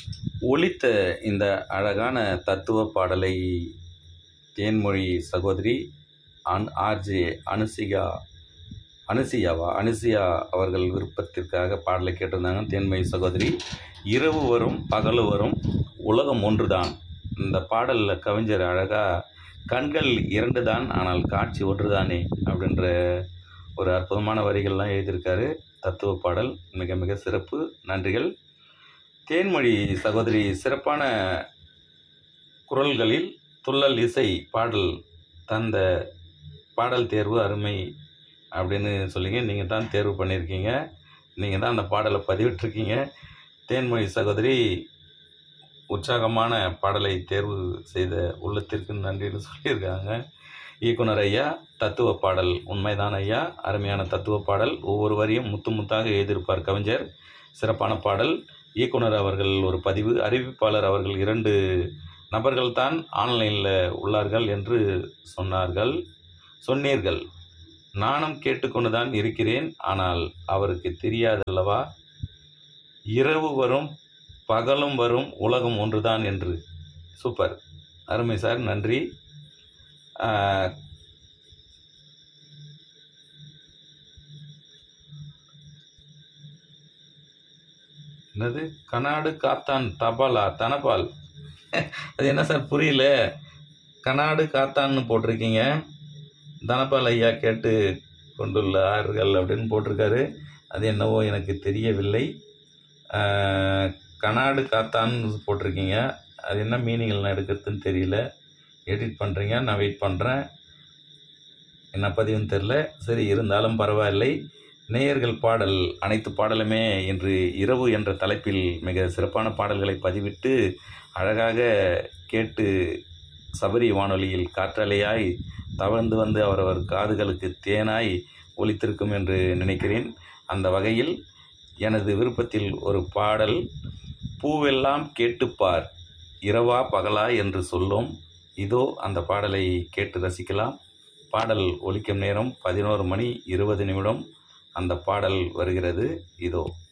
ஒலித்த இந்த அழகான தத்துவ பாடலை தேன்மொழி சகோதரி அன் ஆர்ஜே அனுசிகா அனுசியாவா அனுசியா அவர்கள் விருப்பத்திற்காக பாடலை கேட்டிருந்தாங்க தேன்மொழி சகோதரி இரவு வரும் பகல் வரும் உலகம் ஒன்றுதான் இந்த பாடலில் கவிஞர் அழகாக கண்கள் இரண்டு தான் ஆனால் காட்சி ஒன்றுதானே அப்படின்ற ஒரு அற்புதமான வரிகள்லாம் எழுதியிருக்காரு தத்துவ பாடல் மிக மிக சிறப்பு நன்றிகள் தேன்மொழி சகோதரி சிறப்பான குரல்களில் துள்ளல் இசை பாடல் தந்த பாடல் தேர்வு அருமை அப்படின்னு சொல்லிங்க நீங்கள் தான் தேர்வு பண்ணியிருக்கீங்க நீங்கள் தான் அந்த பாடலை பதிவிட்டிருக்கீங்க தேன்மொழி சகோதரி உற்சாகமான பாடலை தேர்வு செய்த உள்ளத்திற்கு நன்றின்னு சொல்லியிருக்காங்க இயக்குனர் ஐயா தத்துவ பாடல் உண்மைதான் ஐயா அருமையான தத்துவ பாடல் ஒவ்வொரு வரியும் முத்து முத்தாக எழுதியிருப்பார் கவிஞர் சிறப்பான பாடல் இயக்குனர் அவர்கள் ஒரு பதிவு அறிவிப்பாளர் அவர்கள் இரண்டு நபர்கள் தான் ஆன்லைனில் உள்ளார்கள் என்று சொன்னார்கள் சொன்னீர்கள் நானும் கேட்டுக்கொண்டு தான் இருக்கிறேன் ஆனால் அவருக்கு தெரியாதல்லவா இரவு வரும் பகலும் வரும் உலகம் ஒன்றுதான் என்று சூப்பர் அருமை சார் நன்றி ஆஹ், என்னது கனாடு காத்தான் தபாலா தனபால் அது என்ன சார் புரியல கனாடு காத்தான்னு போட்டிருக்கீங்க தனபால் ஐயா கேட்டு கொண்டுள்ளார்கள் அப்படின்னு போட்டிருக்காரு அது என்னவோ எனக்கு தெரியவில்லை ஆஹ், கனாடு காத்தான்னு போட்டிருக்கீங்க அது என்ன மீனிங்கில் நான் எடுக்கிறதுன்னு தெரியல எடிட் பண்ணுறீங்க நான் வெயிட் பண்ணுறேன் என்ன பதிவுன்னு தெரில சரி இருந்தாலும் பரவாயில்லை நேயர்கள் பாடல் அனைத்து பாடலுமே இன்று இரவு என்ற தலைப்பில் மிக சிறப்பான பாடல்களை பதிவிட்டு அழகாக கேட்டு சபரி வானொலியில் காற்றலையாய் தவழ்ந்து வந்து அவரவர் காதுகளுக்கு தேனாய் ஒலித்திருக்கும் என்று நினைக்கிறேன் அந்த வகையில் எனது விருப்பத்தில் ஒரு பாடல் பூவெல்லாம் கேட்டுப்பார் இரவா பகலா என்று சொல்லும் இதோ அந்த பாடலை கேட்டு ரசிக்கலாம் பாடல் ஒலிக்கும் நேரம் பதினோரு மணி இருபது நிமிடம் அந்த பாடல் வருகிறது இதோ